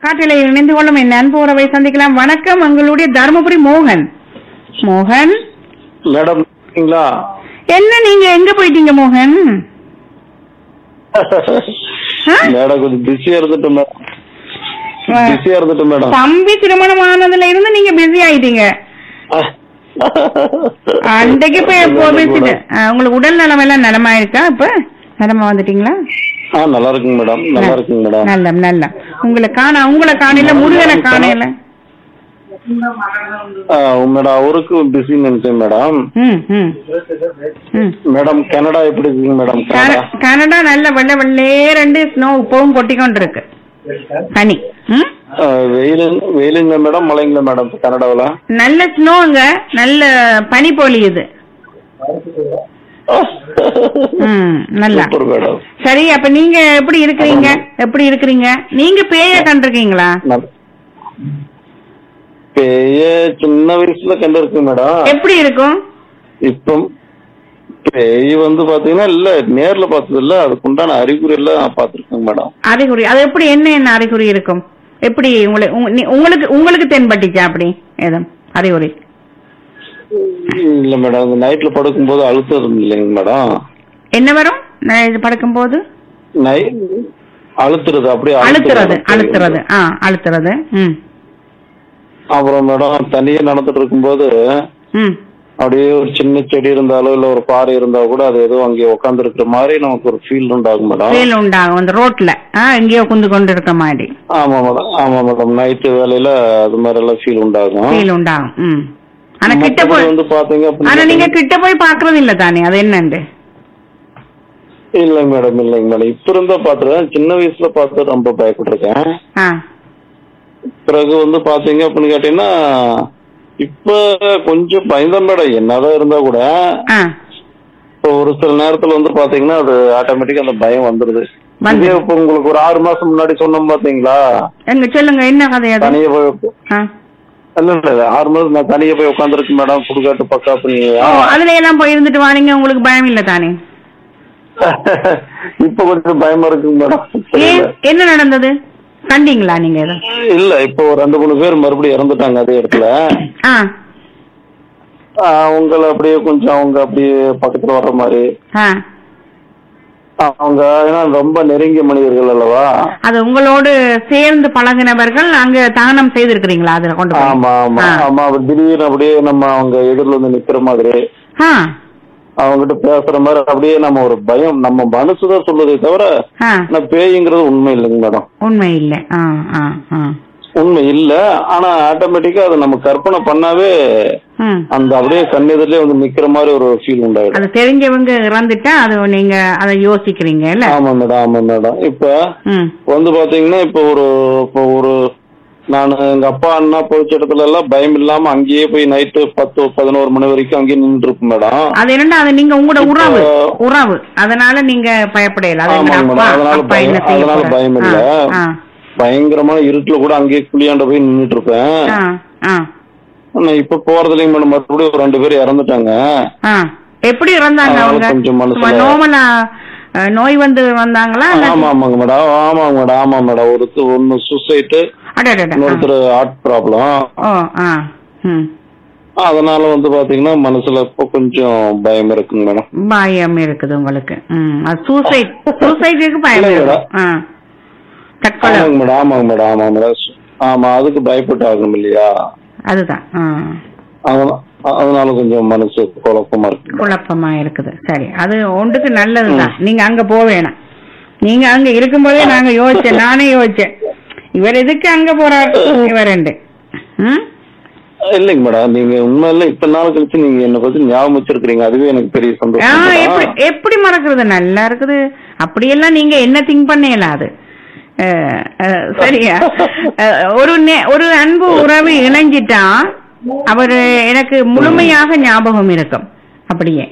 காட்டில இணைந்து கொள்ளும் என் அன்பு உறவை சந்திக்கலாம் வணக்கம் உங்களுடைய தருமபுரி மோகன் மோகன் மேடம் இருக்கீங்களா என்ன நீங்க எங்க போயிட்டீங்க மோகன் ஆ? மேடம் கொஞ்சம் பிஸியா இருந்துட்டோம் மேடம் ஆ. பிஸியா இருந்துட்டோம் மேடம் தம்பி திருமணம் ஆனதுல இருந்து நீங்க பிஸி ஆயிட்டீங்க அன்றைக்கு போய் எப்போ பேசிட்டு ஆ, உங்களுக்கு உடல் நலம் எல்லாம் நலமா இருக்கா இப்ப நலமா வந்துட்டீங்களா ஆ நல்லா இருக்குங்க மேடம் நல்லா இருக்குங்க மேடம் நல்ல நல்ல உங்களை காண உங்களை காணையில முருகனை காணையில ஆ, மேடம் அவருக்கு பிஸி நினைச்சேன் மேடம் ம் ம் ம் மேடம் கனடா எப்படி இருக்குங்க மேடம் கனடா கன- கனடா நல்ல வெள்ளை வெள்ளே ரெண்டு ஸ்னோ இப்பவும் கொட்டிக்கொண்டு இருக்கு பனி ம் ஆ, வெயிலுங்க வெயிலுங்க மேடம் மழைங்களா மேடம் கனடாவில் நல்ல ஸ்னோங்க நல்ல பனி பொழியுது ம் நல்லா சூப்பர் மேடம் சரி அப்ப நீங்க எப்படி இருக்கிறீங்க எப்படி இருக்கிறீங்க நீங்க பேய கண்டிருக்கீங்களா நல்ல- பேய சின்ன வயசுல கண்டு இருக்குங்க மேடம் எப்படி இருக்கும் இப்போ பேய் வந்து பாத்தீங்கன்னா இல்ல நேர்ல பார்த்தது இல்ல அதுக்குண்டான அறிகுறி எல்லாம் பாத்துருக்கேங்க மேடம் அறிகுறி அது எப்படி என்ன என்ன அறிகுறி இருக்கும் எப்படி உங்களுக்கு உங்க- நீ- உங்களுக்கு உங்களுக்கு தென்பட்டுச்சா அப்படி ஏதும் அறிகுறி இல்ல மேடம் இந்த நைட்ல படுக்கும்போது அழுத்தம் இல்லைங்க மேடம் என்ன வரும் நான் இது படுக்கும்போது நை அழுத்துறது அப்படியே அழுத்துறது அழுத்துறது ஆ அழுத்துறது ம் அப்புறம் மேடம் தனியா நடந்துட்டு இருக்கும்போது ம் அப்படியே ஒரு சின்ன செடி இருந்தாலோ இல்ல ஒரு பாறை இருந்தா கூட அது ஏதோ அங்கே உட்கார்ந்து இருக்கிற மாதிரி நமக்கு ஒரு ஃபீல் உண்டாகும் மேடம் ஃபீல் உண்டாகும் அந்த ரோட்ல ஆ எங்கேயோ குந்து கொண்டு இருக்க மாதிரி ஆமா மேடம் ஆமா மேடம் நைட்டு வேலையில அது மாதிரி எல்லாம் ஃபீல் உண்டாகும் ஃபீல் உண்டாகும் ம் ஆனா கிட்ட மத்தபடி போய் வந்து பாத்தீங்க ஆனா நீங்க அப்படின்னா கிட்ட போய் பாக்குறது இல்ல தானே அது என்னண்டு இல்லைங்க மேடம் இல்லைங்க மேடம் இப்ப இருந்தா பாத்துருக்கேன் சின்ன வயசுல பார்த்து ரொம்ப பயப்பட்டிருக்கேன் ஆ பிறகு வந்து பாத்தீங்க அப்படின்னு கேட்டீங்கன்னா இப்ப கொஞ்சம் பயந்தேன் மேடம் என்னதான் இருந்தா கூட ஆ இப்போ ஒரு சில நேரத்துல வந்து பாத்தீங்கன்னா அது ஆட்டோமேட்டிக்கா அந்த பயம் வந்துருது வந்து- இதே இப்ப உங்களுக்கு ஒரு ஆறு மாசம் முன்னாடி சொன்னோம் பாத்தீங்களா எங்க சொல்லுங்க என்ன கதை அது தனியா போய் ஆ. இல்ல இல்ல இல்ல, ஆறு மாசம் நான் தனியா போய் உட்காந்துருக்கு மேடம் சுடுகாட்டு பக்கா பண்ணி ஓ அதுல எல்லாம் போய் இருந்துட்டு வாரீங்க உங்களுக்கு பயம் இல்ல தானே இப்ப கொஞ்சம் பயமா இருக்குங்க மேடம் ஏன் என்ன நடந்தது கண்டீங்களா நீங்க எதுவும் இல்ல இப்போ ஒரு ரெண்டு மூணு பேர் மறுபடியும் இறந்துட்டாங்க அதே இடத்துல ஆ அவங்கள அப்படியே கொஞ்சம் அவங்க அப்படியே பக்கத்துல வர்ற மாதிரி ஆ அவங்க ஏன்னா ரொம்ப நெருங்கிய மனிதர்கள் அல்லவா அது உங்களோடு சேர்ந்து பழகினவர்கள் அங்க தானம் செய்திருக்கிறீங்களா அதுல கொண்டு போய் ஆமா ஆமா ஆ. ஆமா அவர் திடீர்னு அப்படியே நம்ம அவங்க எதிரில வந்து நிக்கிற மாதிரி ஆ அவங்ககிட்ட பேசுற மாதிரி அப்படியே நம்ம ஒரு பயம் நம்ம மனசுதான் சொல்லுதே தவிர ஆ ஆனா பேய்ங்கிறது உண்மை இல்லைங்க மேடம் உண்மை இல்ல ஆ ஆ ஆ உண்மை இல்ல ஆனா ஆட்டோமேட்டிக்கா அதை நம்ம கற்பனை பண்ணாவே ம் அந்த அப்படியே கண்ணெதிரிலே வந்து நிக்கிற மாதிரி ஒரு ஃபீல் உண்டாயிடும் அது தெரிஞ்சவங்க இறந்துட்டா அது நீங்க அதை யோசிக்கிறீங்க இல்ல ஆமா மேடம் ஆமா மேடம் இப்ப ம் வந்து பாத்தீங்கன்னா இப்ப ஒரு இப்போ ஒரு நான் எங்க அப்பா அண்ணா போயிச்ச இடத்துல எல்லாம் பயம் இல்லாம அங்கேயே போய் நைட்டு பத்து பதினோரு மணி வரைக்கும் அங்கேயே நின்று இருக்கும் மேடம் அது என்னடா அது நீங்க உங்களோட இப்போ- உறவு உறவு அதனால நீங்க பயப்படையல அது எங்க ஆமாங்க அப்பா மேடம் அதனால அப்பா என்ன பயம் செய்ய அதனால போறாரு? பயம் இல்ல ஆ, பயங்கரமான இருட்டுல கூட அங்கேயே குளியாண்ட போய் நின்னுட்டு இருப்பேன் ஆ, ஆ, ஆனா இப்ப போறதுலயும் மேடம் மறுபடியும் ஒரு ரெண்டு பேர் இறந்துட்டாங்க ஆ. எப்படி இறந்தாங்க அதனால அவங்க கொஞ்சம் மனசுல- நோமலா நோய் வந்து வந்தாங்களா இல்ல- ஆமா ஆமாங்க மேடம் ஆமாங்க மேடம் ஆமா மேடம் ஒருத்தர் ஒன்னு சூசைட்டு அடடட, இன்னொருத்தர் ஹார்ட் ப்ராப்ளம் ஆ. ஓ ஆ ம் அதனால வந்து பாத்தீங்கன்னா மனசுல இப்ப கொஞ்சம் பயம் இருக்குங்க மேடம் பயம் இருக்குது உங்களுக்கு ம் அது சூசைட் சூசைடுக்கு பயம் இல்ல, இருக்கும் ஆ தற்கொலை ஆமாங்க மேடம் ஆமாங்க மேடம் ஆமாங்க மேடம் ஆமா அதுக்கு பயப்பட்டு ஆகணும் இல்லையா அதுதான் ஆ அதனா- அதனால கொஞ்சம் மனசு குழப்பமா இருக்கு குழப்பமா இருக்குது சரி அது ஒன்றுக்கு நல்லதுதான் நீங்க அங்க போக வேணாம் நீங்க அங்க இருக்கும்போதே நாங்க யோசிச்சேன் நானே யோசிச்சேன் இவர் எதுக்கு அங்க போறாரு இவர் ரெண்டு ம்? இல்லைங்க மேடம் நீங்க உண்மையில இத்தனை நாள் கழிச்சு நீங்க என்ன பத்தி ஞாபகம் வச்சிருக்கீங்க அதுவே எனக்கு பெரிய ஆ, சந்தோஷம் எப்படி மேடம். எப்படி மறக்கிறது நல்லா இருக்குது அப்படியெல்லாம் நீங்க என்ன திங்க் பண்ணல அது அஹ், அஹ், சரியா அஹ், ஒரு நே- ஒரு அன்பு உறவு இணைஞ்சிட்டா அவர் எனக்கு முழுமையாக ஞாபகம் இருக்கும் அப்படியே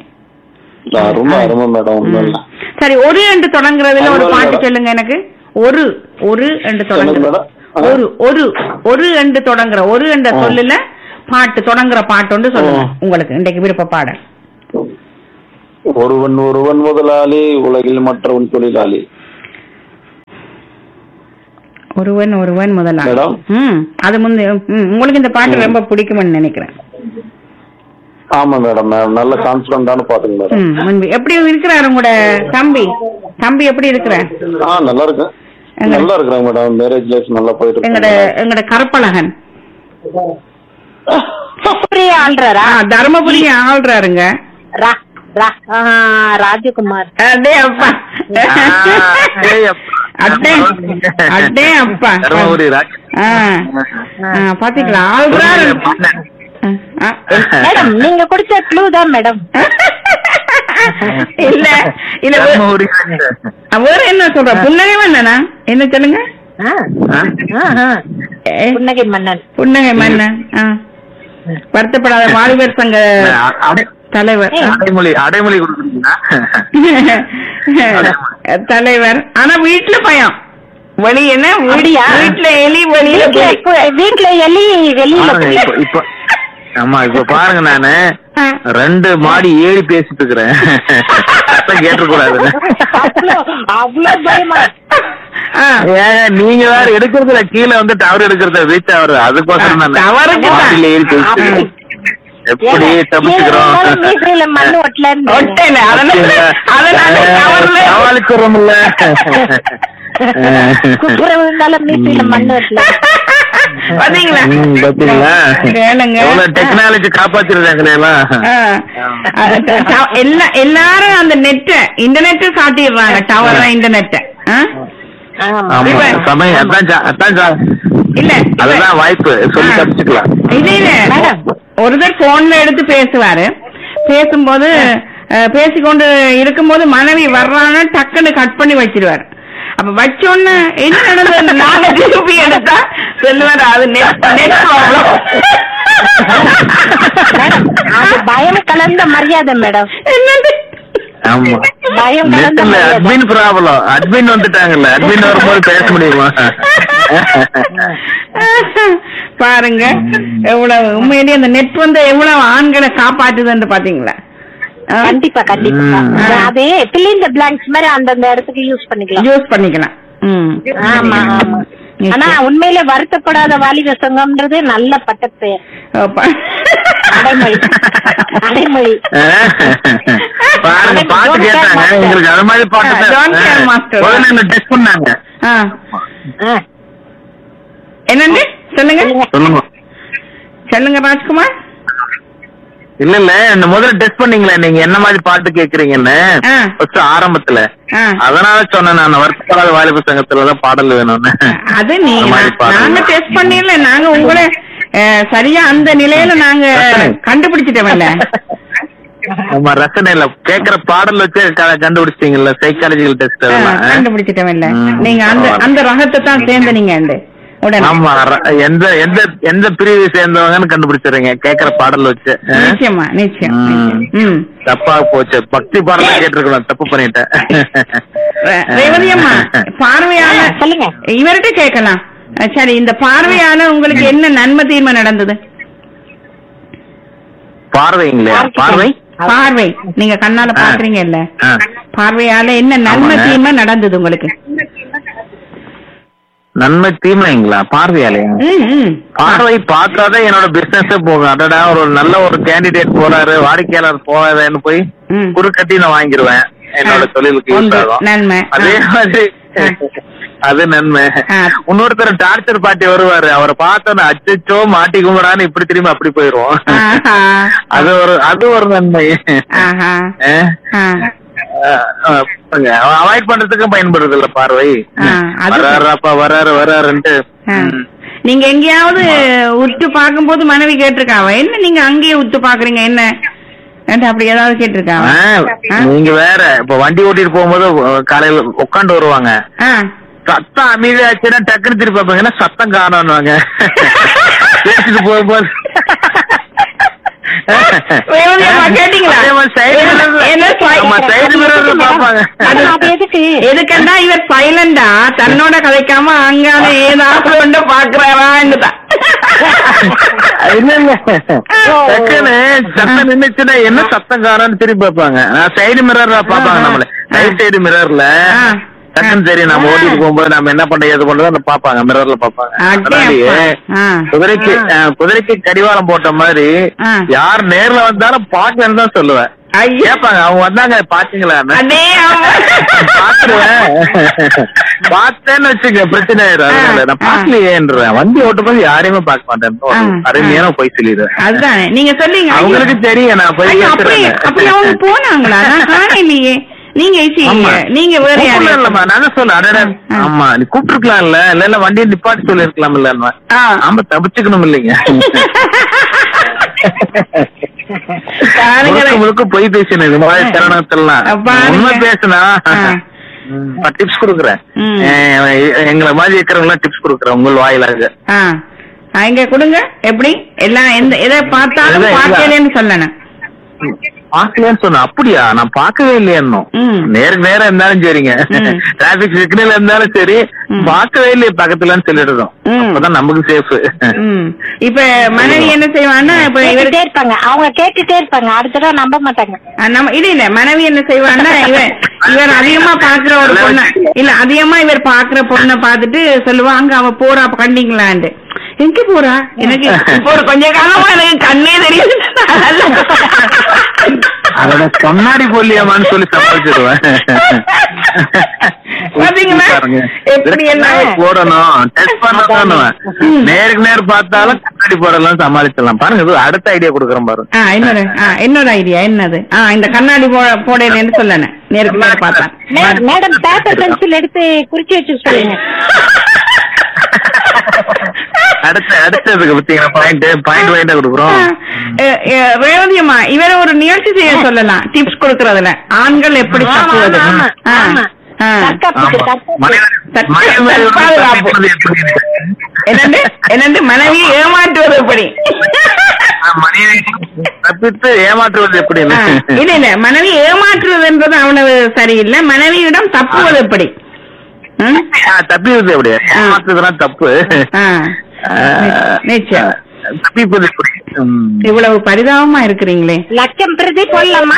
அருமை அருமை மேடம் உண்மையில ம். சரி ஒரு என்று தொடங்குறதுல ஒரு அது பாட்டு மேடம். சொல்லுங்க எனக்கு ஒரு ஒரு என்று தொடங்குறது மேடம்? ஆ. ஒரு ஒரு ஒரு என்று தொடங்குற ஒரு என்ற ஆ. சொல்லுல பாட்டு தொடங்குற பாட்டு ஒன்று சொல்லுங்க ஆ. உங்களுக்கு இன்றைக்கு விருப்ப பாடல் ஒருவன் ஒருவன் முதலாளி உலகில் மற்றவன் தொழிலாளி ஒருவன் ஒருவன் முதலாம் மேடம்? ம் அது முந்தைய ம், உங்களுக்கு இந்த பாட்டு ரொம்ப பிடிக்கும்னு நினைக்கிறேன் ஆமா மேடம் மேம் நல்ல கான்பிடண்டான பாட்டுங்க மேடம் ம் முன்பு எப்படி இருக்கிறார் உங்களோட தம்பி தம்பி எப்படி இருக்கிறார் ஆ நல்லா இருக்கு எங்க- நல்லா இருக்கிறாங்க மேடம் மேரேஜ் லைஃப் நல்லா போயிட்டு எங்கட இருக்கு எங்கட கருப்பழகன் அப்படியே ஆள்றாரா ஆ, தர்மபுரி ஆள்றாருங்க ரா ரா ஆ, ராஜகுமார் அடே அப்பா ஏய் அப்பா. அட்டே அட்டே அப்பா தர்மபுரி ராஜ் ஆ, ஆ, பாத்தீங்களா ஆள்றாரு ஆ, ஆ, மேடம் நீங்க கொடுத்த க்ளூ தான் மேடம் இல்ல இல்ல வே- தர்மபுரி வேற என்ன சொல்ற புன்னகை மன்னனா என்ன சொல்லுங்க ஆ, ஆ, ஆ. ஏ, புன்னகை மன்னன் புன்னகை மன்னன் ஆ. வருத்தப்படாத வாலிபர் சங்க அடை- தலைவர் ஆ. அடைமொழி அடைமொழி கொடுக்குறீங்களா தலைவர் ஆனா வீட்டுல பயம் வெளி என்ன வீ- அப்படியா? வீட்டுல எலி வெளியில வீட்ல புலி. இப்போ- வீட்ல எலி வெளியில பாருங்க, புலி. இப்ப இப்ப ஆமா இப்ப பாருங்க நானு ஆ. ரெண்டு மாடி ஏறி பேசிட்டு இருக்கிறேன் சத்தம் கேட்டக்கூடாதுன்னு அவ்வளோ அவ்வளோ பயமா ஆ. ஏங்க நீங்க வேற எடுக்கிறதுல கீழே வந்து டவர் எடுக்கிறது ரீச் ஆகுறது அதுக்கோசரம் தான் டவருக்கு தான். மாடியில ஏறி பேசிட்டு எப்படி தப்பிச்சுக்கிறோம் ஏன் மீசையில மண்ணு ஒட்டலன்னு ஒட்டல அதனால அதனால டவர்ல சமாளிக்கிறோம்ல குப்புற விழுந்தாலும் மீசையில மண்ணு ஒட்டல பாத்தீங்களா ம், பாத்தீங்களா கேளுங்க எவ்வளவு டெக்னாலஜி காப்பாத்திருக்காங்களே எல்லாம் ஆ. அது ட- ட- எல்லா எல்லாரும் அந்த நெட்ட இன்டர்நெட் காட்டிடுறாங்க டவர் இன்டர்நெட் ஆமா ஆமா இப்ப- சமயம் அதான் ஜா- அதான் ஜா- இல்ல இப்ப- அதுதான் வாய்ப்பு சொல்லி ஆ. தப்பிச்சுக்கலாம் இல்ல இல்ல மேடம். ஒருத்தர் போன்ல எடுத்து பேசுவாரு பேசும்போது அஹ், பேசிக்கொண்டு இருக்கும்போது மனைவி வர்றாங்க டக்குன்னு கட் பண்ணி வச்சிருவாரு அப்ப வச்சோன்னு என்ன நடந்தது நாங்க திருப்பி எடுத்தா சொல்லுவாரு அது நெட் நெட் ப்ராப்ளம் மேடம் அது பயம் கலந்த மரியாதை மேடம் என்னது ஆமா பயம் கலந்த நெட்ல மரியாதை அட்மின் ப்ராப்ளம் அட்மின் வந்துட்டாங்கல்ல அட்மின் வரும்போது பேச முடியுமா பாருங்க எவ்வளவு உண்மையிலேயே அந்த நெட் வந்து எவ்வளவு ஆண்களை காப்பாற்றுதுன்னு பாத்தீங்களா ஆ? கண்டிப்பா கண்டிப்பா ம். அதே fill in the blanks மாதிரி அந்தந்த இடத்துக்கு யூஸ் பண்ணிக்கலாம் யூஸ் பண்ணிக்கலாம் ம். ஆமா ஆமா ஆனா உண்மையில வருத்தப்படாத வாலிப சங்கம்ன்றது நல்ல பட்டப்பெயர் அப்பா. அடைமொழி அடைமொழி பாருங்க பாட்டு கேட்டாங்க எங்களுக்கு அது மாதிரி பாட்டு ஆ, Don't care master. தான் முதல்ல டெஸ்ட் பண்ணாங்க ஆ. ஆ, என்னண்டு சொல்லுங்க சொல்லுங்க. சொல்லுங்க சொல்லுங்க ராஜ்குமார் இல்ல இல்ல இந்த முதல்ல டெஸ்ட் பண்ணீங்களே நீங்க என்ன மாதிரி பாட்டு கேக்குறீங்கன்னு ஆ. ஃபர்ஸ்ட் ஆரம்பத்துல ஆ. அதனால சொன்னேன் நான் வருத்தப்படாத வாலிப சங்கத்துல தான் பாடல் வேணும்னு அது நீங்க அந்த மாதிரி பாடல். நாங்க டெஸ்ட் பண்ணிடல நாங்க உங்களை அஹ், சரியா அந்த நிலையில நாங்க கண்டுபிடிச்சிட்டோம்ல ஆமா ரசனை இல்ல கேக்குற பாடல் வச்சு க- கண்டுபிடிச்சிட்டீங்கல்ல சைக்காலஜிக்கல் டெஸ்ட் ஆ, அதெல்லாம் கண்டுபிடிச்சிட்டோம்ல ம். நீங்க அந்த அந்த ரகத்தை தான் சேர்ந்து நீங்க உடனே ஆமா ர- எந்த எந்த எந்த பிரிவு சேர்ந்தவங்கன்னு கண்டுபிடிச்சிடுறீங்க கேக்குற பாடல் வச்சு ஆ? நிச்சயமா நிச்சயம் ம். நிச்சயம். ம் தப்பா போச்சு பக்தி பாடல் கேட்டிருக்கலாம் தப்பு பண்ணிட்டேன் ரே- ரேவதி அம்மா பார்வையால ஆ, சொல்லுங்க. இவர்கிட்ட கேட்கலாம் அஹ், சரி இந்த பார்வையால உங்களுக்கு என்ன நன்மை தீர்மை நடந்தது பார்வைங்களா பார்வை பார்வை நீங்க கண்ணால ஆ. பாக்குறீங்க இல்ல ஆ. பார்வையால என்ன நன்மை ஆமாங்க. தீர்மை நடந்தது உங்களுக்கு நன்மை தீமைங்களா பார்வையாலையா ம், ம். பார்வை பார்த்தாதான் என்னோட பிசினஸே போகும் அதடா ஒரு நல்ல ஒரு கேண்டிடேட் போறாரு வாடிக்கையாளர் போறாருன்னு போய் ம். குறுக்கட்டி நான் வாங்கிருவேன் என்னோட ஆ. தொழிலுக்கு யூஸ் ஒன்று, ஆகும் நன்மை. அதே ஆ. மாதிரி ஆ. அது நன்மை ஆ. இன்னொருத்தர் டார்ச்சர் பாட்டி வருவாரு அவரை பார்த்தோன்னு அச்சச்சோ மாட்டி கும்பிடான்னு இப்படி திரும்பி அப்படி போயிருவோம் ஆஹா. அது ஒரு அது ஒரு நன்மை ஆஹா. ஆ? ஆ. அவாய்ட் பண்றதுக்கும் பயன்படுது இல்ல பார்வை ஆ, அது- வராருப்பா வராரு வராருன்ட்டு ஆ. ம். நீங்க எங்கேயாவது உத்து பார்க்கும்போது மனைவி கேட்டிருக்காவ என்ன நீங்க அங்கேயே உத்து பாக்குறீங்க என்ன என்று அப்படி ஏதாவது கேட்டிருக்காவ ஆ, நீங்க வேற இப்ப வண்டி ஓட்டிட்டு போகும்போது அஹ், காலையில உட்காந்து வருவாங்க ஆ. சத்தம் அமைதியாச்சுன்னா டக்குன்னு திருப்பி பார்ப்பாங்க என்ன சத்தம் காணோன்னுவாங்க பேசிட்டு போகும்போது ரேவதி அம்மா கேட்டீங்களா? அதே மாதிரி side mirror- என்ன side- ஆமா, side mirror ல பார்ப்பாங்க அது அது எதுக்கு எதுக்கண்டா இவர் சைலண்டா தன்னோட கதைக்காம அங்கால ஏதாவது ஒன்று பாக்குறாரான்னு தான் இல்ல இல்ல டக்குன்னு சத்தம் நின்னுச்சுன்னா என்ன சத்தம் காணோன்னு திருப்பி பார்ப்பாங்க சைடு மிரர்ல பார்ப்பாங்க நம்மள ரைட் சைடு மிரர்ல ஆ. டக்குன்னு சரி நம்ம ஆ. ஓட்டிட்டு போகும்போது நம்ம என்ன பண்றது எது பண்றது அந்த பாப்பாங்க மிரர்ல பாப்பாங்க அடே அதனாலயே அப்பா. ஆ. குதிரைக்கு ஆ. அஹ், குதிரைக்கு கடிவாளம் போட்ட மாதிரி ஆ. யார் நேர்ல வந்தாலும் பாக்கலன்னு தான் சொல்லுவேன் ஐயோ. கேட்பாங்க அவங்க வந்தாங்க பாத்தீங்களா அடே ஆமா. பாத்துருவேன் பார்த்தேன்னு வச்சுக்க பிரச்சனை ஆயிடும் அதனால நான் ஆ. பாக்கலையேன்றேன் வண்டி ஓட்டும் போது யாரையுமே பார்க்க மாட்டேன் ஒரு ஆ. அருமையான போய் சொல்லிடுவேன் அதுதானே நீங்க சொன்னீங்க ஐயோ. அவங்களுக்கு தெரியும் நான் போய் ஐயோ, அப்படி அப்படி அவங்க போனாங்களா நான் காணலையே நீங்க ஈசி ஆமா. நீங்க வேற கூப்பிடல யாரையும் இல்லம்மா, நான் தான் சொல்ல அடடா ஆ. ஆமா நீ கூப்பிட்டுருக்கலாம்ல இல்ல இல்ல வண்டியை நிப்பாட்டி சொல்லி இருக்கலாம் இல்ல ஆ. ஆமா தப்பிச்சுக்கணும் இல்லைங்க பாருங்களேன். முழுக்க முழுக்க பொய் பேசினேன் இது மாதிரி தருணத்தெல்லாம் பாருங்க. உண்மை பேசுனா ஆ. டிப்ஸ் கொடுக்குறேன் ம். அஹ் எங்களை மாதிரி இருக்கிறவங்க டிப்ஸ் கொடுக்குறேன் உங்கள் வாயிலாக ஆ ஆ, இங்க கொடுங்க எப்படி எல்லாம் எந்த எதை பார்த்தாலும் இல்ல, இல்ல. பார்க்கலன்னு சொல்லணும் பாக்கலையான்னு சொன்னேன் அப்படியா நான் பார்க்கவே இல்லையா இன்னும் ம். நேருக்கு நேரம் இருந்தாலும் சரிங்க ம். டிராபிக் சிக்னல் இருந்தாலும் சரி ம். பார்க்கவே இல்லையே பக்கத்துலன்னு சொல்லிடுறோம் ம். அப்பதான் நமக்கு சேஃப் ம் இப்ப மனைவி என்ன செய்வான்னா இப்ப இவரு கேட்டுட்டே இருப்பாங்க அவங்க கேட்டுட்டே இருப்பாங்க அடுத்த தடவை நம்ப மாட்டாங்க ஆ, நம்ம இல்ல இல்ல மனைவி என்ன செய்வான்னா இவர் இவர் அதிகமா பாக்குற ஒரு பொண்ண இல்ல அதிகமா இவர் பாக்குற பொண்ணை பார்த்துட்டு சொல்லுவா அங்க அவ போறா அப்ப கண்டீங்களான்ட்டு எங்க போறா எனக்கு இப்போ ஒரு கொஞ்ச காலமா எனக்கு கண்ணே தெரியுது அதோட கண்ணாடி போலியாமான்னு சொல்லி சமாளிச்சிருவேன் பாத்தீங்களா? பாருங்க. எப்படி எல்லாம்? இதுக்காக போடணும் டெஸ்ட் பண்ணணும் ம். நேருக்கு நேர் பார்த்தாலும் கண்ணாடி போடலாம் சமாளிச்சிடலாம் பாருங்க இது அடுத்த ஐடியா கொடுக்குறேன் பாருங்க ஆ இன்னொரு ஆ இன்னொரு ஐடியா என்னது ஆ இந்த கண்ணாடி போ போடலன்னு சொல்லணும் நேருக்கு நேர் பார்த்தா மே- மேடம் பேப்பர் பென்சில் எடுத்து குறிச்சு வச்சு சொல்லுங்க அடுத்த அடுத்ததுக்கு பாத்தீங்கன்னா பாயிண்ட் பாயிண்ட் பாயிண்டா கொடுக்குறோம் அஹ், அஹ், ரேவதி அம்மா இவர ஒரு நிகழ்ச்சி செய்ய சொல்லலாம் டிப்ஸ் கொடுக்கறதுல ஆண்கள் எப்படி ஆமா, தப்புவது ஆமா, ஆ, ஆமா. ஆ. தற்காப்புக்கு, ஆமா. தற்காப்பு. மனைவி- தற்கா- மனைவி மேல ஒரு தற்பாதுகாப்பு. தப்பிப்பது எப்படி? என்னண்டு என்னண்டு மனைவியை ஏமாற்றுவது எப்படி ஆ, மனைவி தப்பித்து ஏமாற்றுவது எப்படின்னு ஆ, இல்ல இல்ல மனைவி ஏமாற்றுவதுன்றது அவனது சரியில்லை மனைவியிடம் தப்புவது எப்படி ம்? ஆ, தப்பிவது எப்படி ஏமாற்றுறதுலாம் தப்பு ஆ, ஆ, நிச்சயம் தப்பிப்பது எப்படி ம். இவ்வளவு பரிதாபமா இருக்கிறீங்களே லட்சம் பிரதி போடலாமா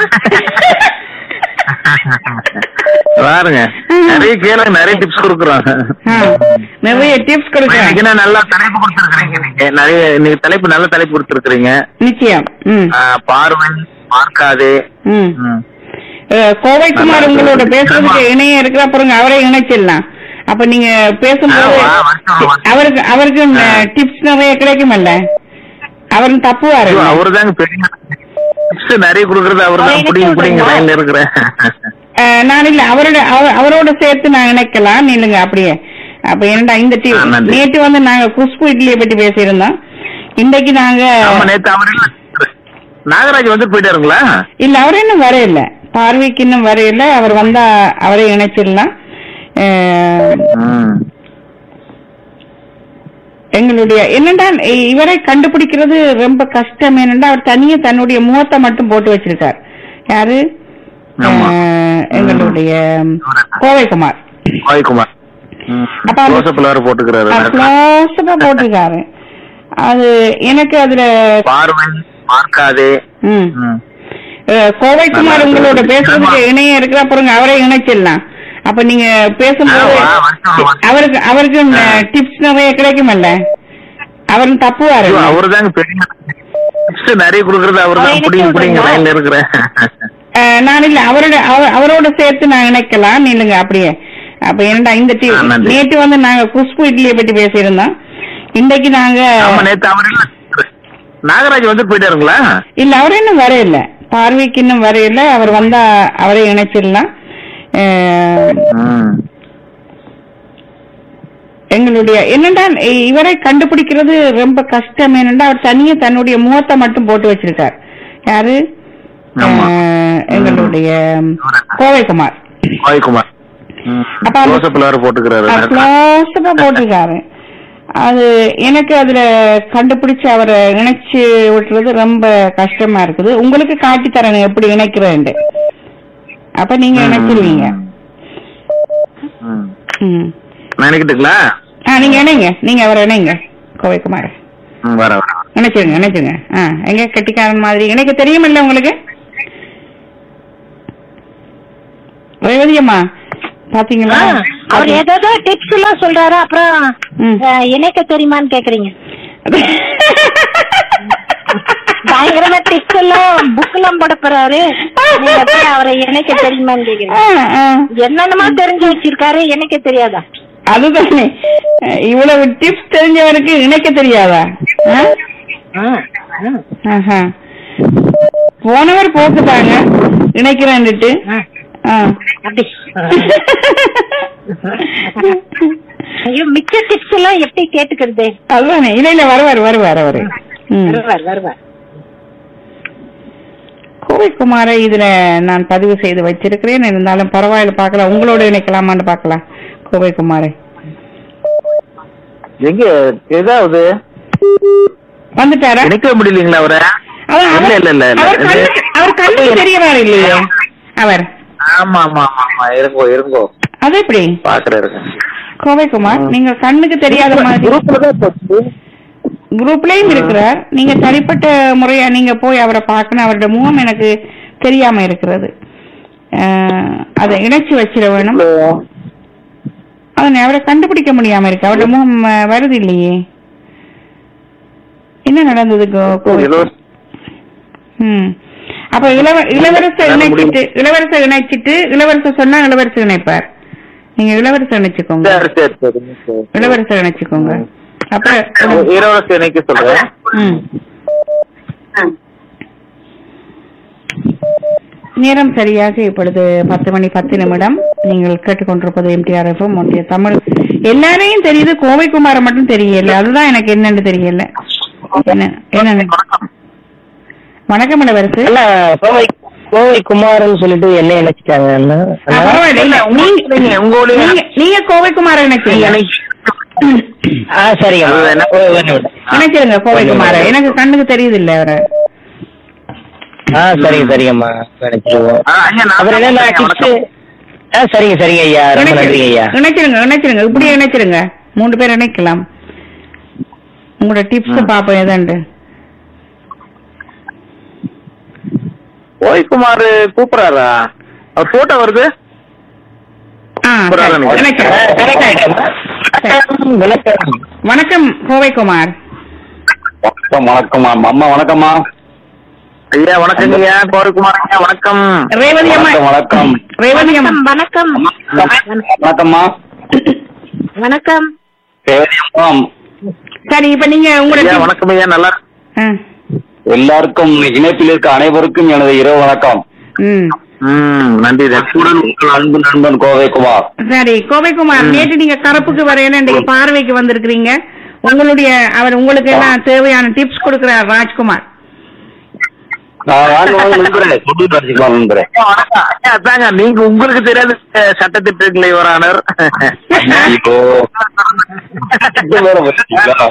பாருங்க நிறைய கேளுங்க நிறைய டிப்ஸ் கொடுக்குறோம் ஆ, நிறைய டிப்ஸ் கொடுக்குறேன் இன்னைக்கு நான் நல்லா தலைப்பு கொடுத்துருக்கீங்க நீங்க நிறைய இன்னைக்கு தலைப்பு நல்ல தலைப்பு கொடுத்துருக்கீங்க நிச்சயம் ம் பார்வை பார்க்காது ம் ம். அஹ், கோவைக்குமார் உங்களோட பேசுறதுக்கு இணைய இருக்கிற பாருங்க அவரை இணைச்சிடலாம் அப்ப நீங்க பேசும்போது ஆ, வா, வா, வா. அவருக்கு அவருக்கு ஆ. டிப்ஸ் நிறைய கிடைக்குமல்ல அவரும் தப்புவாரு ஐயோ, அவருதாங்க பெரிய டிப்ஸ் நிறைய கொடுக்கறது அவர்தான் அவரை புடிங்க இணைச்சு புடிங்க விடுங்க. லைன்ல இருக்கிறேன் அஹ், நான் இல்ல அவரோட அவ- அவரோட சேர்த்து நான் இணைக்கலாம் நில்லுங்க அப்படியே அப்ப என்னடா இந்த டி ஆ, நன்றி. நேற்று வந்து நாங்க குஷ்பு இட்லியை பத்தி பேசியிருந்தோம் இன்னைக்கு நாங்க ஆமா நேத்து அவர் இல்ல. நாகராஜ் வந்து போயிட்டாருங்களா இல்ல அவர் இன்னும் வரையில பார்வைக்கு இன்னும் வரையில அவர் வந்தா அவரை இணைச்சிடலாம் அஹ், ம். எங்களுடைய என்னடா இ- இவரை கண்டுபிடிக்கிறது ரொம்ப கஷ்டம் என்னடா அவர் தனியா தன்னுடைய முகத்தை மட்டும் போட்டு வச்சிருக்கார் யாரு ஆமா. அஹ், எங்களுடைய கோவைக்குமார் கோயக்குமார் ம். அப்ப அந்த- ஜோசப்ல வேற போட்டுக்கிறாரு க்ளோஸா போட்டிருக்காரு அது எனக்கு அதுல பார்வை பார்க்காது ம். ம். அஹ், கோவைக்குமார் நல்லா உங்களோட இருக்கு. பேசுறதுக்கு ஆமா. இணைய இருக்கிற பாருங்க அவரை இணைச்சிடலாம் அப்ப நீங்க பேசும்போது ஆ, வா, வரட்டும், வரட்டும். அவருக்கு அவருக்கு ஆ. டிப்ஸ் நிறைய கிடைக்குமல்ல அவரும் தப்புவாரு ஐயோ, அவருதாங்க பெரிய டிப்ஸ் நிறைய கொடுக்கறது அவரை அவர்தான் இணைச்சு புடிங்க புடிங்க விடுங்க. லைன்ல இருக்கிறேன் அஹ், நான் இல்ல அவரோட அவ- அவரோட சேர்த்து நான் இணைக்கலாம் நில்லுங்க அப்படியே அப்ப என்னடா இந்த டி ஆ, நன்றி. நேற்று வந்து நாங்க குஷ்பு இட்லியை பத்தி பேசியிருந்தோம் இன்னைக்கு நாங்க ஆமா நேத்து அவர் இல்ல. நாகராஜ் வந்து போயிட்டாருங்களா இல்ல அவர் இன்னும் வரையில பார்வைக்கு இன்னும் வரையில அவர் வந்தா அவரை இணைச்சிடலாம் அஹ், ம். எங்களுடைய என்னடா இ- இவரை கண்டுபிடிக்கிறது ரொம்ப கஷ்டம் என்னடா அவர் தனியா தன்னுடைய முகத்தை மட்டும் போட்டு வச்சிருக்கார் யாரு ஆமா. அஹ், எங்களுடைய கோவைக்குமார் கோயக்குமார் ம். அப்ப அந்த- ஜோசப்ல வேற போட்டுக்கிறாரு க்ளோஸா போட்டிருக்காரு அது எனக்கு அதுல கண்டுபிடிச்சு அவரை இணைச்சு விட்டுறது ரொம்ப கஷ்டமா இருக்குது உங்களுக்கு காட்டி தரேன் எப்படி இணைக்கிறேன் அப்ப நீங்க இணைச்சிருவீங்க ம். ம். நான் நினைக்கிட்டுங்களா ஆ நீங்க இணைங்க நீங்க அவரை இணைங்க கோவைக்குமார் ம், வர வர இணைச்சிருங்க இணைச்சிருங்க ஆ எங்க கட்டிக்காரன் மாதிரி இணைக்க தெரியுமில்ல உங்களுக்கு ரேவதி அம்மா பாத்தீங்களா அவர் ஏதோ டிப்ஸ் எல்லாம் சொல்றாரு அப்புறம் ம். அஹ், இணைக்க தெரியுமான்னு கேக்குறீங்க பயங்கரமா டிப்ஸ் எல்லாம் புக் எல்லாம் போட போறாரு நீங்க போய் அவரை இணைக்க தெரியுமான்னு கேக்குறீங்க ஆ, ஆ. என்னென்னமா தெரிஞ்சு வச்சிருக்காரு எனக்கு தெரியாதா அதுதானே அஹ் இவ்வளவு டிப்ஸ் தெரிஞ்சவருக்கு இணைக்க தெரியாதா ஆ? ஆஹா. போனவர் போக்குதாங்க இணைக்கிறேன்னுட்டு ஆ. அப்படி ஐயோ மிச்ச டிப்ஸ் எல்லாம் எப்படி கேட்டுக்கிறது அதுதானே இல்ல இல்ல வருவார் வருவார் அவரு ம். வருவார் வருவார் கோவைக்குமாரை இதுல நான் பதிவு செய்து வச்சிருக்கிறேன் இருந்தாலும் பரவாயில்ல பார்க்கலாம் உங்களோட இணைக்கலாமான்னு பார்க்கலாம் கோவைக்குமாரை எங்க ஏதாவது வந்துட்டாரா நினைக்க முடியலீங்களா அவரை அதான் இல்ல அவர்- இல்ல இல்ல இல்ல அவர் கண்ணுக்கு அவர் கண்ணுக்கு தெரியறாரு இல்லையே அவர் ஆமா ஆமா ஆமா ஆமா இருங்கோ இருங்கோ அது எப்படி பாக்குறேன் இருங்க கோவைக்குமார் நீங்க கண்ணுக்கு தெரியாத மாதிரி குரூப்ல தான் போச்சு குரூப்லயும் இருக்கிறார் நீங்க தனிப்பட்ட முறையா நீங்க போய் அவரை பார்க்கணும் அவருடைய முகம் எனக்கு தெரியாம இருக்கிறது அஹ், அதை இணைச்சு வச்சிட வேணும் அதனை அவரை கண்டுபிடிக்க முடியாம இருக்கு அவருடைய முகம் அஹ், வருது இல்லையே என்ன நடந்தது கோ- கோவை இலவச- ம் அப்ப இளவ இளவரசர் என்னால இணைச்சிட்டு இளவரசர் இணைச்சிட்டு இளவரசர் சொன்னா இளவரசர் இணைப்பார் நீங்க இளவரசர் இணைச்சுக்கோங்க சரி சரி சரி சரி. இளவரசர் இணைச்சுக்கோங்க அப்ப இளவரசி இணைக்க சொல்றேன் ம் நேரம் சரியாக இப்பொழுது பத்து மணி பத்து நிமிடம் நீங்கள் கேட்டுக்கொண்டிருப்பது எம்டிஆர் எஃப்எம் ஒன்றிய தமிழ் எல்லாரையும் தெரியுது கோவைக்குமார மட்டும் தெரியல அதுதான் எனக்கு என்னன்னு தெரியல என்ன என்ன வணக்கம் இளவரசு இல்ல கோவை கோவை குமார்னு சொல்லிட்டு என்ன நினைச்சிட்டாங்க அண்ணா? ஆ, பரவாயில்ல இல்ல, நீங்க நீங்க உங்க ஊர்லயே நீங்க- நீங்க கோவைக்குமார இணைச்சீங்க ஆ சரிங்க அது என்ன? ஒரு நிமிடம். இணைச்சிருங்க கோவைக்குமார எனக்கு கண்ணுக்கு தெரியுது இல்ல அவரை ஆ சரிங்க சரிங்கம்மா நினைச்சிருவோம் ஆ, ஐயா, நான் அப்புறம் என்ன வணக்கம். டிப்ஸ் ஆ சரிங்க சரிங்க ஐயா ரொம்ப நன்றிங்க ஐயா இணைச்சிருங்க இணைச்சிருங்க இப்படியே இணைச்சிருங்க மூணு பேர் இணைக்கலாம் உங்களோட டிப்ஸ் பாப்போம் எதாண்டு ஓய்குமார் கூப்பிடுறாரா அவர் போட்டோ வருது ஆ, புறாத சரி, நினைக்கிறேன். இணைச்சிருங்க. கரெக்ட் ஆயிட்டேன் வணக்கம் வணக்கம் வணக்கம் கோவைக்குமார் வணக்கம் வணக்கம்மா அம்மா வணக்கம்மா ஐயா வணக்கம் ஐயா கோவைக்குமார் ஐயா வணக்கம் ரேவதி அம்மா வணக்கம் வணக்கம் ரேவதி அம்மா வணக்கம் வணக்கம்மா வணக்கம் சரி அம்மா சரி இப்ப நீங்க உங்களோட ஐயா tip- வணக்கம் ஐயா நல்லா ஆ, எல்லாருக்கும் இணைப்பில் இருக்க அனைவருக்கும் எனது இரவு வணக்கம் ம் ம் நன்றி நன்றி. அன்புடன் உங்கள் அன்பு நண்பன் கோவைக்குமார் சரி கோவைக்குமார் நேற்று நீங்க கருப்புக்கு வரையில இன்றைக்கு பார்வைக்கு வந்திருக்கிறீங்க உங்களுடைய அவர் உங்களுக்கு எல்லாம் தேவையான டிப்ஸ் கொடுக்கிறார் ராஜ்குமார் நான் வாங்க வாங்க நண்பரே சொல்லிட்டு வச்சுக்கலாம் நண்பரே ஐயா, வணக்கம் ஐயா அதாங்க நீங்க உங்களுக்கு தெரியாத அஹ், சட்டத்திட்டங்களை யுவரானர் இப்போ இது வேற வச்சுட்டீங்களா?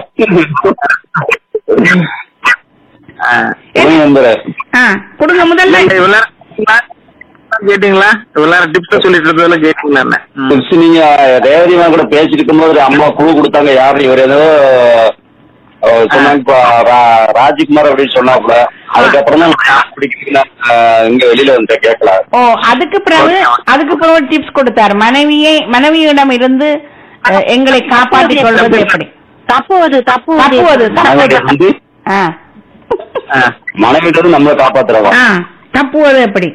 சொல்லுங்க நண்பரே ஆ கொடுங்க முதல்ல இவ்வளவு நேரம் கேட்டீங்களா இவ்வளவு நேரம் டிப்ஸ் சொல்லிட்டு இருந்ததுல கேட்டீங்களா என்ன ம். டிப்ஸ் நீங்க ரேவதி மேம் கூட பேசிட்டு இருக்கும்போது அம்மா குழு கொடுத்தாங்க யாரு இவர் ஏதோ அஹ், சொன்னாங்க இப்ப ரா- ராஜ்குமார் அப்படின்னு சொன்னாப்புல அதுக்கப்புறம் தான் நான் பிடிக்கிறீங்க இங்க வெளியில வந்து கேட்கல ஓ அதுக்கு பிறகு அதுக்கு பிறகு டிப்ஸ் கொடுத்தார் மனைவியை மனைவியிடம் இருந்து அஹ், எங்களை காப்பாற்றிக் கொள்வது எப்படி தப்புவது தப்புவது தப்புவது மனைவிட்ட தப்புவது இருந்து ஆ. ஆ. மனைவிட்ட இருந்து நம்மளை காப்பாத்துறவா ஆ, தப்புவது எப்படி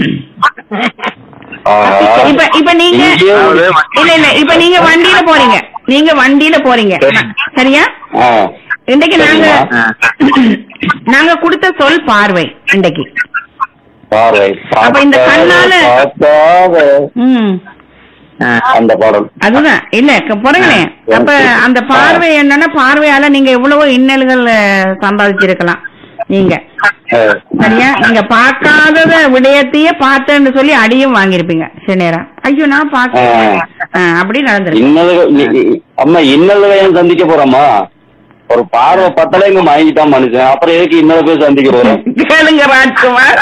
ஆஹா. இப்ப இப்ப நீங்க இங்கேயே ஒரு- இல்ல இல்ல இப்ப நீங்க வண்டியில போறீங்க நீங்க வண்டியில போறீங்க சரி. சரியா ஆ. இன்னைக்கு நாங்க சரிம்மா. நாங்க கொடுத்த சொல் பார்வை இன்னைக்கு பார்வை அப்ப இந்த கண்ணால- பார்க்காத ம் ஆ. அந்த பாடல் அதுதான் இல்ல க- போறீங்களே ஆ. அப்ப அந்த பார்வை என்னன்னா பார்வையால நீங்க எவ்வளவோ இன்னல்கள் அஹ், சம்பாதிச்சிருக்கலாம் நீங்க அஹ், சரியா நீங்க பார்க்காதத விடயத்தையே பார்த்தேன்னு சொல்லி அடியும் வாங்கியிருப்பீங்க சில நேரம் ஐயோ நான் பார்க்க ஆ. அப்படி நடந்திருக்கு இன்னல்கள் நீ- நீ- அம்மா இன்னல்களை ஏன் சந்திக்க போறோமா ஒரு பார்வை பத்தல இங்க வாங்கிட்டான் மனுஷன் அப்புறம் எதுக்கு இன்னொரு போய் சந்திக்க போறோம் கேளுங்க ராஜ்குமார்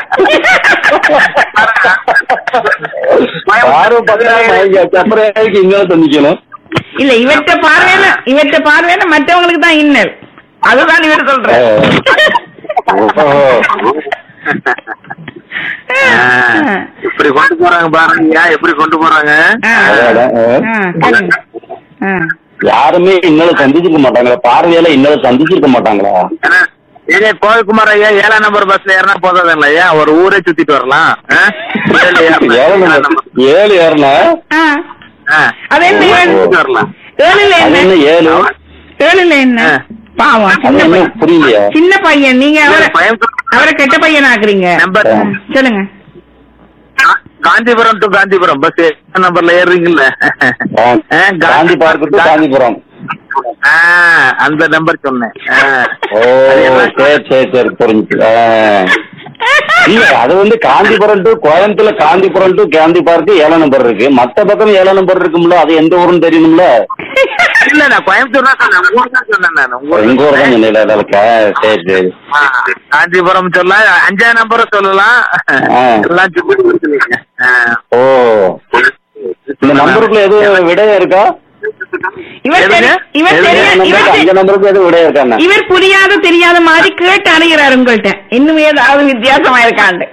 பார்வை பத்தல வாங்கியாச்சு அப்புறம் எதுக்கு இன்னொரு சந்திக்கணும் இல்ல இவற்ற பார்வையில இவற்ற பார்வையில மற்றவங்களுக்கு தான் இன்னல் அதுதான் இவர் சொல்ற ஓஹோ. இப்படி கொண்டு போறாங்க பாருங்க எப்படி கொண்டு போறாங்க ஆ, அடடா, ஆ. ஆ, சொல்லுங்க. ஆ. யாருமே இன்னும் சந்திச்சிருக்க மாட்டாங்களா பார்வையில இன்னும் சந்திச்சிருக்க மாட்டாங்களா ஏன்னா, ஏங்க கோவில்குமார் ஐயா ஏழாம் நம்பர் பஸ்ல ஏறினா போதாதுங்களா ஐயா ஒரு ஊரே சுத்திட்டு வரலாம் ஆ? ஏழு ஏறினா, ஏழு ஏழாம் நம்பர். நம்பர். ஏழு ஏறுனா ஆ. ஆ. அது என்ன ஊரே ஏழு? சுத்திட்டு வரலாம் ஏழுல அது என்ன என்ன ஏழு ஏழுல என்ன ஆ. பாவம் அது சின்ன என்ன பையன் புரியலையா சின்ன பையன் நீங்க அவரை கோயம்புத்தூர் அவரை கெட்ட பையன் ஆக்குறீங்க நம்பர் ஆ. சொல்லுங்க கா- காந்திபுரம் டு காந்திபுரம் பஸ் ஏழாம் நம்பர்ல ஏறுறீங்கல்ல ஆ, ஆ, காந்தி பார்க் டு காந்திபுரம் ஆ, அந்த நம்பர் சொன்னேன் ஆ. ஓ அது என்ன? சரி சரி சரி புரிஞ்சு ஆ. இல்ல அது வந்து காந்திபுரம் டு கோயம்புத்தூர்ல காந்திபுரம் டு காந்தி பார்க் ஏழாம் நம்பர் இருக்கு மத்த பக்கம் ஏழாம் நம்பர் இருக்கும்ல அது எந்த ஊருன்னு தெரியணும்ல இல்ல நான் கோயம்புத்தூர் தான் சொன்னேன் உங்க ஊர் தான் சொன்னேன் நான் உங்க ஊர் எங்க ஊர் தான் தான் சொன்னேன். சொன்னீங்களா அதற்கா சரி சரி ஆ, காஞ்சிபுரம் சொல்லலாம் அஞ்சாம் நம்பரும் சொல்லலாம் ஆ. எல்லாம் சுத்தி கொடுத்துருவீங்க ஓ இந்த நம்பருக்குள்ள எதுவும் விடையா இருக்கா இவர் எதுங்க? தெரி- இவர் எதுங்க? தெரிய- நம்பருக்கு இவர் அஞ்சு தெ- நம்பருக்கு எதுவும் விடையா இருக்காண்ணா இவர் புரியாத தெரியாத மாதிரி கேட்டு அணுகிறாரு உங்கள்ட்ட இன்னும் ஏதாவது வித்தியாசமா இருக்காண்டு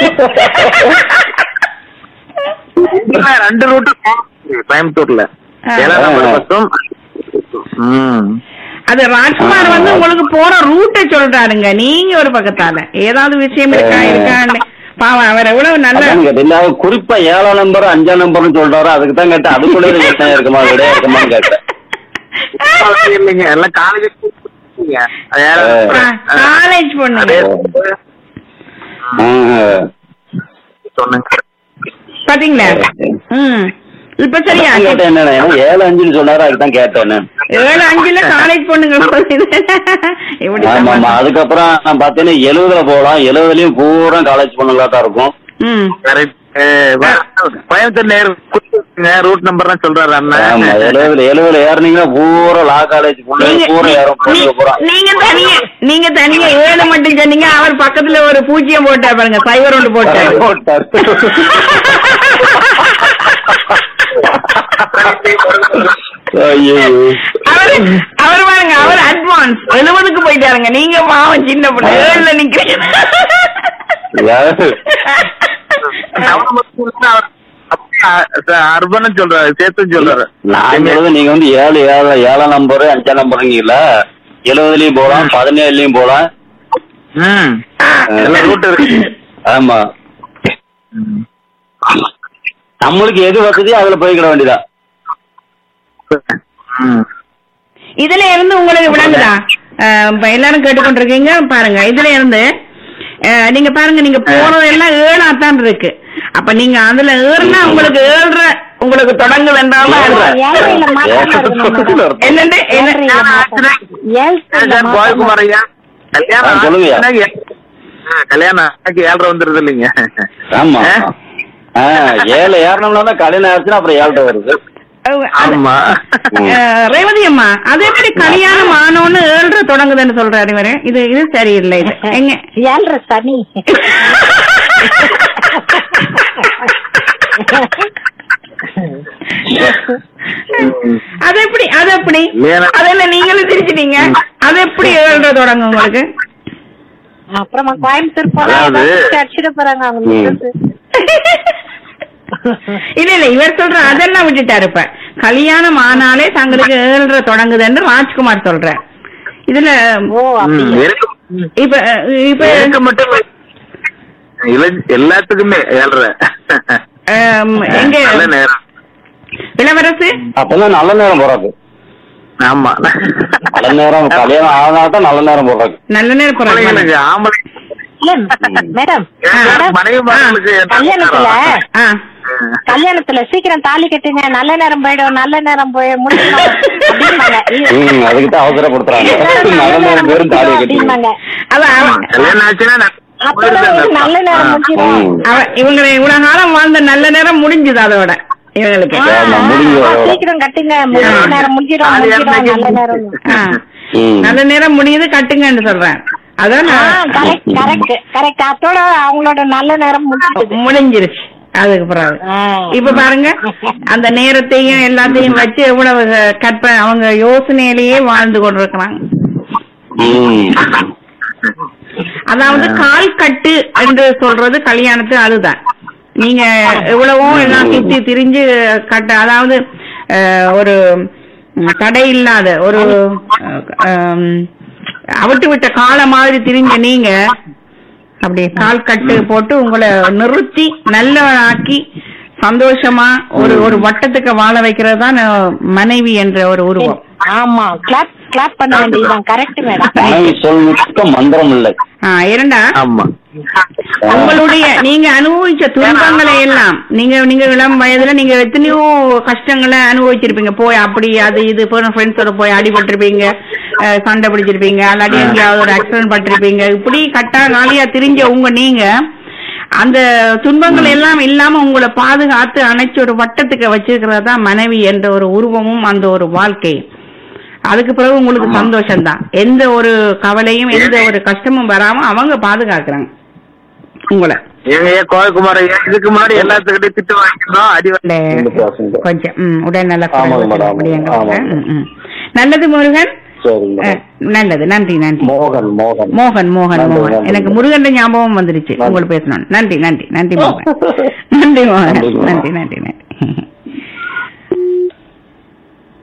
இல்ல, ரெண்டு ரூட்டு கோயம்புத்தூர்ல ஆ. ஏழாம் நம்பர் ஆ. பஸ்ஸும் ம் அது ராஜ்குமார் வந்து உங்களுக்கு போற ரூட்டை சொல்றாருங்க நீங்க ஒரு பக்கத்தால ஏதாவது விஷயம் இருக்கா ஆ. இருக்கான்னு பாவம் அவர் எவ்வளவு நல்ல அதான் கேட்டேன் இல்ல அவர் குறிப்பா ஏழாம் நம்பர் அஞ்சாம் நம்பர்னு சொல்றாரு அதுக்கு தான் கேட்டேன் அதுக்குள்ள இது பிரச்சனை இருக்குமா விடையா இருக்குமான்னு கேட்டேன் அவசியம் இல்லைங்க எல்லாம் காலேஜ் காலேஜ் பொண்ணுங்க ஆஹ். சொன்னேங்க பாத்தீங்களா ம் இப்ப சரியா அதான் கேட்டேன் என்ன ஏன்னா ஏழு அஞ்சுன்னு சொன்னாரு அதுக்கு தான் கேட்டேன் நான். ஏழு அஞ்சுல காலேஜ் பொண்ணுங்க சொல்லுது. எப்படி ஆமா ஆமா சமாளி- அதுக்கப்புறம் நான் பார்த்தேன்னா எழுபதுல போகலாம் எழுபதுலயும் பூரா காலேஜ் பொண்ணுங்களா தான் இருக்கும் ம் correct Coimbatore Nehru route number தான் சொல்றாரு ஆமா அண்ணன் எழுபதுல எழுபதுல ஏறினீங்கன்னா பூரா லா காலேஜ் பொண்ணு நீங்க- பூரா ஏறும் பொண்ணுங்க பூரா நீ- நீங்க தனியா நீங்க தனியா ஏழு மட்டும் சொன்னீங்க அவர் பக்கத்துல ஒரு பூஜ்ஜியம் போட்டார் பாருங்க சைவர் ஒன்று போட்டாரு போட்டாரு. ஐயோ அவரு அவர் பாருங்க அவர் அட்வான்ஸ் எழுபதுக்கு போயிட்டாருங்க நீங்க பாவம் சின்ன பொண்ணு ஏழுல நிக்கிறீங்க யாரு? அர்பன் சொல்றாரு சேர்த்து சொல்றாரு நான் சொல்றது நீங்க வந்து ஏழு ஏழு ஏழாம் நம்பர் அஞ்சாம் நம்பருங்கல்ல எழுபதுலயும் போலாம் பதினேழுலயும் போலாம் ம் எல்லாம் ரூட் இருக்கு ஆமா நம்மளுக்கு எது வசதியோ அதுல போய்க்கிட வேண்டியதா ம் இதுல இருந்து உங்களுக்கு விளங்குதா அஹ், இப்ப எல்லாரும் கேட்டுக்கொண்டிருக்கீங்க பாருங்க இதுல இருந்து அஹ், நீங்க பாருங்க நீங்க போறதெல்லாம் ஏழா தான் இருக்கு அப்ப நீங்க அதுல ஏறுனா உங்களுக்கு ஏழ்ற உங்களுக்கு தொடங்குது என்றாலும் ஏழ்றையில மாற்றம் வருது நம்ம. என்னண்டு என்ன ஏழ்றையில மாற்றம். ஏழ்றையில சார், மாற்றம் கோயல்குமார் ஐயா கல்யாணம் ஆ, சொல்லுங்கய்யா. ஆச்சுன்னா ஏ- ஆ, கல்யாணம் ஆச்சு ஏழரை வந்துருது இல்லைங்க ஆமா ஆ? ஆ, ஏழு ஏறணும்னா தான் கல்யாணம் ஆச்சுன்னா அப்புறம் ஏழ்ட்ட வருது அஹ், அது- ஆமா அஹ், ரேவதி அம்மா அது எப்படி கல்யாணம் ஆனோன்னு ஏழ்ற தொடங்குதுன்னு சொல்றாரு இவரு இது இது சரியில்லை இது எங்க ஏழ்றை சனி அது எப்படி அது எப்படி இல்லையா? அது என்ன நீங்களும் சிரிச்சிட்டீங்க அது எப்படி ஏழ்ற தொடங்கும் உங்களுக்கு அப்புறமா கோயம்புத்தூர் போனா அதாவது- ஏதாவது அடிச்சிட போறாங்க அவங்க ம். missus. இல்ல இல்ல இவர் சொல்ற அதெல்லாம் விட்டுட்டாரு இப்ப கல்யாணம் ஆனாலே தங்களுக்கு ஏழ்ற தொடங்குதுன்னு ராஜ்குமார் சொல்ற இதுல ஓ ம், அப்படியா எனக்கு இப்ப இப்ப எனக்கு மட்டும் இல்ல- எல்லாத்துக்குமே ஏழரை ஆம், எங்க நல்ல நேரம் இளவரசு அப்பதான் நல்ல நேரம் போறாது ஆமா நல்ல நேரம் கல்யாணம் ஆனாதான் நல்ல நேரம் போறாது நல்ல நேரம் போறாங்க ஆம்பளைங்களுக்கு ஆம்பளை இல்ல மேடம் மேடம் மனைவி மகளுக்கு கல்யாணத்துல ஆ கல்யாணத்துல சீக்கிரம் தாலி கட்டுங்க நல்ல நேரம் போயிடும் நல்ல நேரம் போய் முடிக்கணும் அப்படிம்பாங்க. இது- ம் அதுக்கு தான் அவசரப்படுத்துறாங்க நல்ல நேரம் பேரும் தாலியை கட்டி அப்படிம்பாங்க. அதான் அவ- கல்யாணம் ஆச்சுன்னா நான் அப்பதான் ஒரு நல்ல நேரம் முடிஞ்சிடும் ம். அவ- இவங்க இவ்வளவு காலம் வாழ்ந்த நல்ல நேரம் முடிஞ்சது அதோட இவங்களுக்கு ஆ. ஆமா, முடிஞ்சு ஆ, வரோம். சீக்கிரம் கட்டுங்க நல்ல நேரம் முடிஞ்சிடும் தாலி முடிஞ்சிடும் அறுத்தாச்சு. நல்ல நேரம் ஆ. ம். நல்ல நேரம் முடியுது கட்டுங்கன்னு சொல்றேன் அதான் நான் கரெக்ட் கரெக்ட் கரெக்ட் அதோட அவங்களோட நல்ல நேரம் முடிஞ்சிடுது முடிஞ்சிருச்சு அதுக்கு பிறகு ஆ. இப்ப பாருங்க அந்த நேரத்தையும் எல்லாத்தையும் வச்சு எவ்வளவு கற்ப அவங்க யோசனையிலேயே வாழ்ந்து கொண்டிருக்கிறாங்க ம். அதாவது கால் கட்டு என்று சொல்றது கல்யாணத்து அதுதான் நீங்க எவ்வளவோ எல்லாம் சுத்தி திரிஞ்சு கட்ட அதாவது அஹ், ஒரு ம், தடை இல்லாத ஒரு அஹ், அவிட்டு விட்ட கால மாதிரி திரிஞ்ச நீங்க அப்படி கால் கட்டு போட்டு உங்களை நிறுத்தி நல்லவனாக்கி சந்தோஷமா ஒரு ஒரு வட்டத்துக்கு வாழ வைக்கிறது தான் மனைவி என்ற ஒரு உருவம் ஆமா கிளாப் கிளாப் பண்ண வேண்டியதுதான் கரெக்ட் மேடம் மனைவி சொல்லிட்டு மந்திரம் இல்லை ஆ, இரண்டா ஆமா உங்களுடைய நீங்க அனுபவிச்ச துன்பங்களை எல்லாம் நீங்க நீங்க இளம் வயதுல நீங்க எத்தனையோ கஷ்டங்களை அனுபவிச்சிருப்பீங்க போய் அப்படி அது இது ஃப்ரெண்ட்ஸோட போய் அடிபட்டிருப்பீங்க அஹ், சண்டை பிடிச்சிருப்பீங்க அல்லாட்டி எங்கேயாவது ஒரு ஆக்சிடென்ட் பட்டிருப்பீங்க இப்படி கட்டா காலியா திரிஞ்ச உங்க நீங்க அந்த துன்பங்கள் எல்லாம் இல்லாம உங்களை பாதுகாத்து அணைச்சு ஒரு வட்டத்துக்கு வச்சிருக்கிறது தான் மனைவி என்ற ஒரு உருவமும் அந்த ஒரு வாழ்க்கையும் அதுக்கு பிறகு உங்களுக்கு சந்தோஷம்தான் எந்த ஒரு கவலையும் எந்த ஒரு கஷ்டமும் வராம அவங்க பாதுகாக்கிறாங்க உங்களை எங்க ஏன் கோயக்குமார் ஐயா இதுக்கு முன்னாடி எல்லாத்துக்கிட்டையும் திட்டு வாங்கிருந்தோம் அடி வாங்கி- இல்ல, கண்டிப்பா, கண்டிப்பா. கொஞ்சம் ம், உடல் நல ஆமாங்க மேடம், அப்படிங்க ஆமாங்க. நல்லது முருகன் சரிங்க அஹ், நல்லது நன்றி நன்றி மோகன் மோகன் மோகன் மோகன் நன்றி, மோகன் நன்றி. எனக்கு முருகன் ஞாபகம் வந்துருச்சு நன்றி. உங்களுக்கு பேசணும் நன்றி நன்றி நன்றி மோகன் நன்றி மோகன் நன்றி, மோகன். நன்றி நன்றி நன்றி